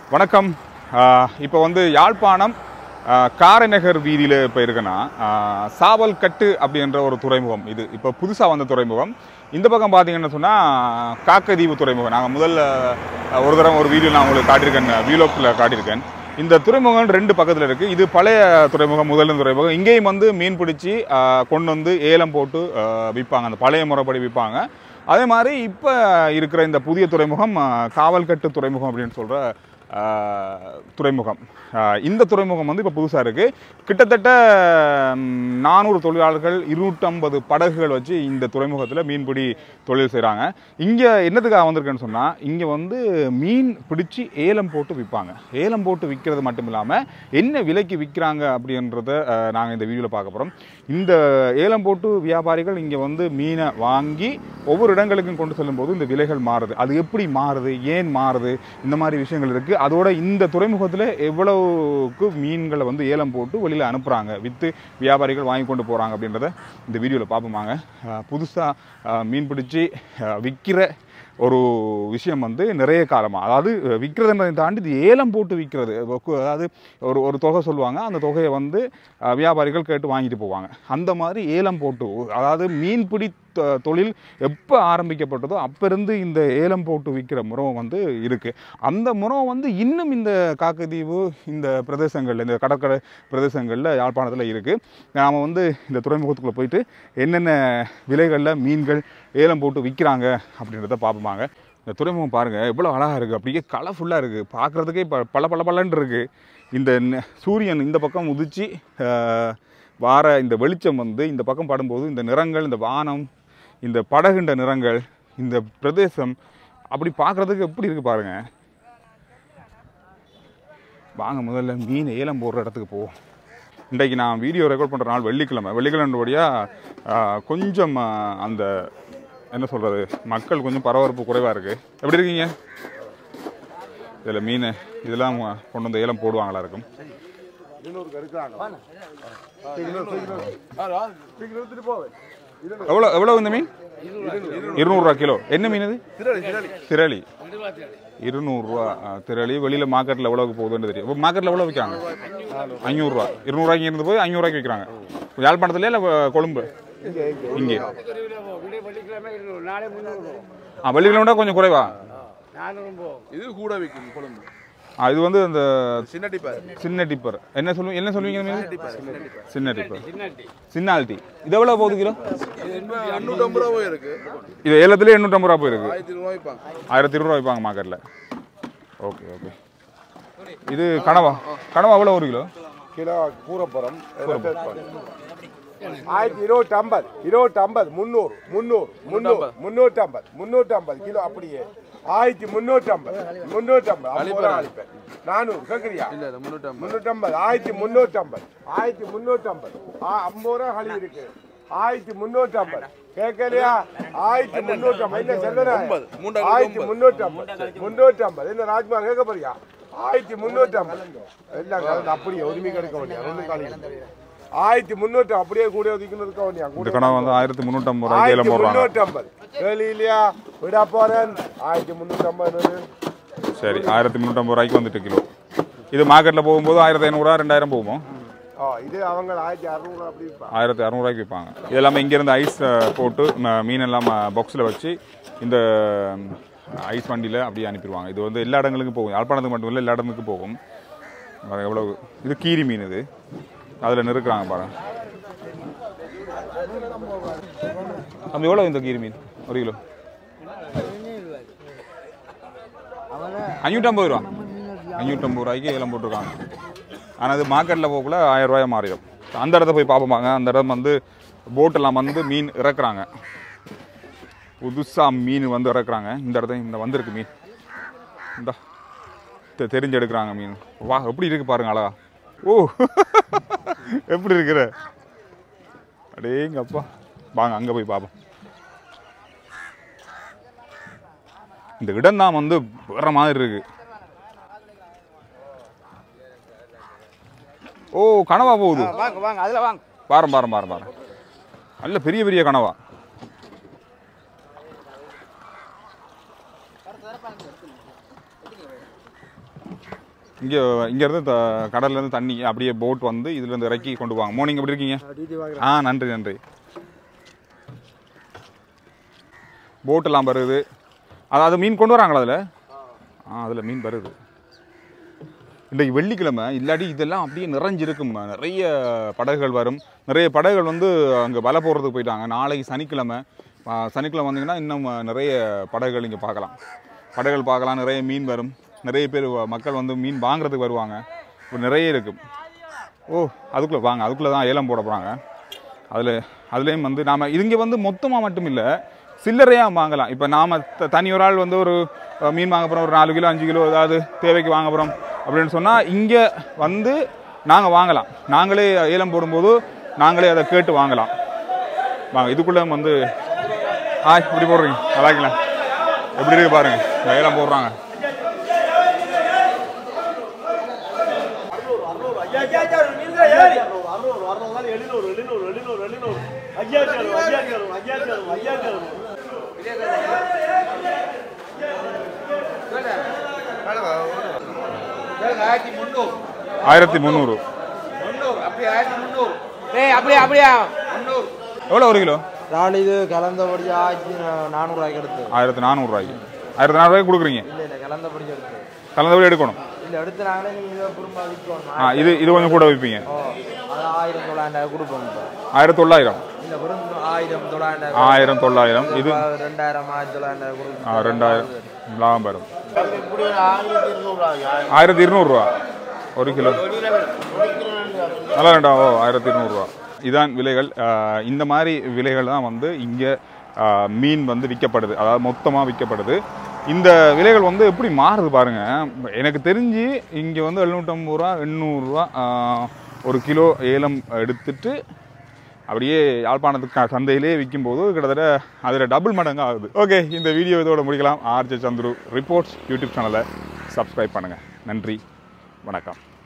வணக்கம் இப்போ வந்து யாழ்ப்பாணம் ஆஹ், காரைநகர் வீதியில் இப்போ இருக்கேன்னா ஆஹ், சாவல்கட்டு அப்படின்ற ஒரு துறைமுகம் இது இப்போ புதுசாக வந்த துறைமுகம் இந்த பக்கம் பார்த்தீங்கன்னு சொன்னால் காக்கதீவு துறைமுகம் நாங்கள் முதல்ல ஆஹ், ஒரு தடவை ஒரு வீடியோ நான் உங்களுக்கு காட்டியிருக்கேன் வீலோக்கில் காட்டியிருக்கேன் இந்த துறைமுகம் ரெண்டு பக்கத்தில் இருக்குது இது பழைய துறைமுகம் முதல் துறைமுகம் இங்கேயும் வந்து மீன் பிடிச்சி ஆஹ், கொண்டு வந்து ஏலம் போட்டு ஆஹ், விற்பாங்க அந்த பழைய முறைப்படி விற்பாங்க அதே மாதிரி இப்போ இருக்கிற இந்த புதிய துறைமுகம் ஆஹ், காவல்கட்டு துறைமுகம் அப்படின்னு சொல்கிற துறைமுகம் ஆஹ், இந்த துறைமுகம் வந்து இப்போ புதுசாக இருக்குது கிட்டத்தட்ட நானூறு தொழிலாளர்கள் இருநூற்றம்பது படகுகள் வச்சு இந்த துறைமுகத்தில் மீன்பிடி தொழில் செய்கிறாங்க இங்கே என்னத்துக்காக வந்திருக்கேன்னு சொன்னால் இங்கே வந்து மீன் பிடிச்சி ஏலம் போட்டு விற்பாங்க ஏலம் போட்டு விற்கிறது மட்டும் இல்லாமல் என்ன விலைக்கு விற்கிறாங்க அப்படின்றத நாங்கள் இந்த வீடியோவில் பார்க்க போகிறோம் இந்த ஏலம் போட்டு வியாபாரிகள் இங்கே வந்து மீனை வாங்கி ஒவ்வொரு இடங்களுக்கும் கொண்டு செல்லும்போது இந்த விலைகள் மாறுது அது எப்படி மாறுது ஏன் மாறுது இந்த மாதிரி விஷயங்கள் இருக்குது அதோட இந்த துறைமுகத்தில் எவ்வளவுக்கு மீன்களை வந்து ஏலம் போட்டு வெளியில் அனுப்புகிறாங்க விற்று வியாபாரிகள் வாங்கி கொண்டு போகிறாங்க அப்படின்றத இந்த வீடியோவில் பார்ப்போமாங்க புதுசாக மீன் பிடிச்சி விற்கிற ஒரு விஷயம் வந்து நிறைய காலமாக அதாவது விற்கிறதுன்றதை தாண்டி இது ஏலம் போட்டு விற்கிறது அதாவது ஒரு ஒரு தொகை சொல்லுவாங்க அந்த தொகையை வந்து அஹ், வியாபாரிகள் கேட்டு வாங்கிட்டு போவாங்க அந்த மாதிரி ஏலம் போட்டு அதாவது மீன்பிடி தொ- தொழில் எப்போ ஆரம்பிக்கப்பட்டதோ அப்போ இருந்து இந்த ஏலம் போட்டு விற்கிற முறை வந்து இருக்குது அந்த முறை வந்து இன்னும் இந்த காக்கதீவு இந்த பிரதேசங்களில் இந்த கடற்கரை பிரதேசங்களில் யாழ்ப்பாணத்தில் இருக்குது நாம் வந்து இந்த துறைமுகத்துக்குள்ளே போயிட்டு என்னென்ன விலைகளில் மீன்கள் ஏலம் போட்டு விற்கிறாங்க அப்படின்றத பார்ப்போமாங்க இந்த துறைமுகம் பாருங்கள் எவ்வளோ அழகாக இருக்குது அப்படியே கலர்ஃபுல்லாக இருக்குது பார்க்குறதுக்கே ப பல பல பலன்னு இருக்குது இந்த நெ- சூரியன் இந்த பக்கம் உதிச்சு ஆஹ், வார இந்த வெளிச்சம் வந்து இந்த பக்கம் படும்போது இந்த நிறங்கள் இந்த வானம் இந்த படகுண்ட நிறங்கள் இந்த பிரதேசம் அப்படி பார்க்குறதுக்கு எப்படி இருக்குது பாருங்கள் வாங்க முதல்ல மீன் ஏலம் போடுற இடத்துக்கு போவோம் இன்றைக்கு நான் வீடியோ ரெக்கார்ட் பண்ணுற நாள் வெள்ளிக்கிழமை வெள்ளிக்கிழமைபடியாக கொஞ்சம் ஆ, அந்த என்ன சொல்கிறது மக்கள் கொஞ்சம் பரபரப்பு குறைவாக இருக்குது எப்படி இருக்கீங்க இதில் மீன் இதெல்லாம் கொண்டு வந்து ஏலம் போடுவாங்களா இருக்கும் எவ்வளோ எவ்வளோ இந்த மீன் இருநூறுவா கிலோ என்ன மீன் இது திரளி இருநூறுவா ஆ, திரளி வெளியில் மார்க்கெட்டில் எவ்வளோக்கு போகுதுன்னு தெரியும் இப்போ மார்க்கெட்டில் எவ்வளோ விற்கிறாங்க ஐநூறுரூவா இருநூறுவாய்க்கு இருந்து போய் ஐநூறுவாய்க்கு விற்கிறாங்க யாழ்ப்பாணத்துலேயே இல்லை கொழும்பு இங்கே நாளை முந்நூறு ஆ வெள்ளிக்கிழமை கொஞ்சம் குறைவா நானூறு போகும் இது கூட விற்கும் கொழும்பு ஆ, இது வந்து அந்த சின்ன டிப்பர் சின்ன டிப்பர் என்ன சொல்லுவீங்க என்ன சொல்லுவீங்க இந்த மீன்? சின்ன டிப்பர் சின்னட்டி சின்ன ஆல்டி இது எவ்வளோ போகுது கிலோ எண்ணூற்றம்பது ரூபா இருக்கு இது ஏலத்துலேயே எண்ணூற்றம்பது ரூபா போயிருக்கு ஆயிரத்தி ரூபா வைப்பாங்க ஆயிரத்தி இருநூறுவா வைப்பாங்க மார்க்கெட்டில் ஓகே ஓகே இது கனவா கனவா எவ்வளோ ஒரு கிலோ கிலோ கூரப்புறம் ஆயிரத்தி இருநூற்றி ஐம்பது இருநூற்றி ஐம்பது முந்நூறு முந்நூறு முந்நூறு முந்நூற்றி ஐம்பது முந்நூற்றி ஐம்பது கிலோ அப்படியே ஆயிரத்தி முந்நூற்றி ஐம்பது முந்நூற்றி ஐம்பது ஐம்பது ரூபா அளிப்பேன் நானூறு கேட்குறியா இல்ல இல்ல முன்னூற்றம்பது முந்நூற்றி ஐம்பது ஆயிரத்தி முந்நூற்றி ஐம்பது ஆயிரத்தி முந்நூற்றி ஐம்பது ஆ ஐம்பது ரூபா கழி இருக்கு ஆயிரத்தி முந்நூற்றி ஐம்பது கேட்கலையா ஆயிரத்தி முந்நூற்றி ஐம்பது என்ன செல்வனா மூன்றாயிரத்தி ஆயிரத்தி முந்நூற்றி ஐம்பது முந்நூற்றி ஐம்பது என்ன ராஜ்மா கேட்க போறியா ஆயிரத்தி முந்நூற்றி ஐம்பது எல்லாம் கலந்து அப்படியே உரிமை கிடைக்க வேண்டியா ஒன்றும் காலி ஆயிரத்தி முந்நூற்றி அப்படியே கூட ஒதுக்கின்னு இருக்க வேண்டியா இந்த கனவா வந்து ஆயிரத்தி முந்நூற்றம்பது ரூபாய்க்கு ஏலம் ஆயிரத்தி போடுறாங்க முந்நூற்றி ஐம்பது கேள்வி இல்லையா விடா போறேன் ஆயிரத்தி முந்நூற்றி ஐம்பது சரி ஆயிரத்தி முந்நூற்றம்பது ரூபாய்க்கு வந்துட்டு கிலோ இது மார்க்கெட்டில் போகும்போது ஆயிரத்தி ஐநூறுரூவா ரெண்டாயிரம் போகுமோ ஆ இது அவங்க ஆயிரத்தி அறுநூறு அப்படி இருப்பாங்க ஆயிரத்தி அறநூறுவாய்க்கு விற்பாங்க இது எல்லாமே இங்கேருந்து ஐஸ் அஹ், போட்டு ம- மீன் எல்லாம் பாக்ஸில் வச்சு இந்த ம், ஐஸ் வண்டியில் அப்படியே அனுப்பிடுவாங்க இது வந்து எல்லா இடங்களுக்கும் போகும் யாழ்ப்பாணத்துக்கு மட்டும் இல்லை எல்லா இடத்துக்கும் போகும் பாருங்க எவ்வளோ இது கீரி மீன் இது அதில் நெருக்குறாங்க பாருங்க அப்படி எவ்வளோ இந்த கீரி மீன் ஒரு கிலோ அஞ்சூற்றம்பது ரூபா அஞ்சூற்றம்பது ரூபாய்க்கு ஏலம் போட்டிருக்காங்க ஆனால் அது மார்க்கெட்டில் போகக்குள்ள ஆயிரம் ரூபாய் மாறிடும் அந்த இடத்த போய் பார்ப்போமாங்க அந்த இடம் வந்து போட்டெல்லாம் வந்து மீன் இறக்குறாங்க புதுசாக மீன் வந்து இறக்குறாங்க இந்த இடத்த இந்த வந்திருக்கு மீன் இந்த தெ- தெரிஞ்சு எடுக்கிறாங்க மீன் வா எப்படி இருக்கு பாருங்க அழகா ஓ எப்படி இருக்கிற அடேங்கப்பா வாங்க அங்கே போய் பார்ப்போம் இந்த இடம் தான் வந்து வேற மாதிரி இருக்கு ஓ கனவா போகுது வாங்க வாங்க அதில் வாங்க பாரம் பாரம் பாரம் பாரம் நல்ல பெரிய பெரிய கனவா இங்கே இங்கேருந்து த கடல்லேருந்து தண்ணி அப்படியே போட் வந்து இதுலேருந்து இறக்கி கொண்டு வாங்க மார்னிங் எப்படி இருக்கீங்க ஆ நன்றி நன்றி போட்டெல்லாம் வருது அதாவது மீன் கொண்டு வராங்களா அதில் ஆ அதில் மீன் வருது இன்றைக்கு வெள்ளிக்கிழமை இல்லாட்டி இதெல்லாம் அப்படியே நிறைஞ்சிருக்கும் நிறைய படகுகள் வரும் நிறைய படகுகள் வந்து அங்கே வலை போடுறதுக்கு போயிட்டாங்க நாளைக்கு சனிக்கிழமை ஆ, சனிக்கிழமை வந்தீங்கன்னா இன்னும் நிறைய படகுகள் இங்கே பார்க்கலாம் படகுகள் பார்க்கலாம் நிறைய மீன் வரும் நிறைய பேர் வ- மக்கள் வந்து மீன் வாங்குறதுக்கு வருவாங்க இப்போ நிறைய இருக்கும் ஓ அதுக்குள்ளே வாங்க அதுக்குள்ளே தான் ஏலம் போட போகிறாங்க அதில் அதுலேயும் வந்து நாம் இங்கே வந்து மொத்தமாக மட்டும் இல்லை சில்லறையாக வாங்கலாம் இப்போ நாம் தனி ஒரு ஆள் வந்து ஒரு அஹ், மீன் வாங்க போகிறோம் ஒரு நாலு கிலோ அஞ்சு கிலோ ஏதாவது தேவைக்கு வாங்க போகிறோம் அப்படின்னு சொன்னால் இங்கே வந்து நாங்கள் வாங்கலாம் நாங்களே ஏலம் போடும்போது நாங்களே அதை கேட்டு வாங்கலாம் வாங்க இதுக்குள்ளே வந்து ஆ இப்படி போடுறீங்க நல்லாக்கலாம் எப்படி இருக்கு பாருங்க இந்த ஏலம் போடுறாங்க ஆயிரத்தி முந்நூறு ஆயிரத்தி முந்நூறு முந்நூறு அப்படியே ஆயிரத்தி முந்நூறு ஏய் அப்படியே அப்படியே முந்நூறு எவ்வளோ ஒரு கிலோ நான் இது கலந்தபடி ஆச்சு நானூறுவாய்க்கு எடுத்து ஆயிரத்தி நானூறுரூவாய்க்கு ஆயிரத்தி நானூறுவாய்க்கு கொடுக்குறீங்க இல்லை இல்லை கலந்தபடி எடுத்து கலந்தபடி எடுக்கணும் இல்லை எடுத்து நாங்களே நீங்கள் இதை குடும்ப விற்கணும் ஆ இது இது கொஞ்சம் கூட வைப்பீங்க ஓ அது ஆயிரம் தொள்ளாயிரம் கொடுப்போம் இப்போ ஆயிரத்தி தொள்ளாயிரம் இல்லை வெறும் ஆயிரம் தொள்ளாயிரம் ஆயிரம் தொள்ளாயிரம் இது இப்ப ரெண்டாயிரம் ஆயிரத்தி தொள்ளாயிரம் ஆ, கொடுக்கும் ரெண்டாயிரம் லாபம் வரும் ஆயிரத்தி இருநூறுவா ஒரு கிலோ நல்லா ரெண்டா ஓ ஆயிரத்தி இருநூறுவா இதான் விலைகள் ஆ, இந்த மாதிரி விலைகள் தான் வந்து இங்கே மீன் வந்து விற்கப்படுது அதாவது மொத்தமாக விற்கப்படுது இந்த விலைகள் வந்து எப்படி மாறுது பாருங்க எனக்கு தெரிஞ்சு இங்கே வந்து எழுநூற்றம்பது ரூபா எண்ணூறுரூவா ஒரு கிலோ ஏலம் எடுத்துட்டு அப்படியே யாழ்ப்பாணத்துக்கு க- சந்தையிலே விற்கும்போது கிட்டத்தட்ட அதில் டபுள் மடங்கு ஆகுது ஓகே இந்த வீடியோ இதோட முடிக்கலாம் ஆர்ஜே சந்துரு ரிப்போர்ட்ஸ் யூடியூப் சேனலை சப்ஸ்கிரைப் பண்ணுங்கள் நன்றி வணக்கம்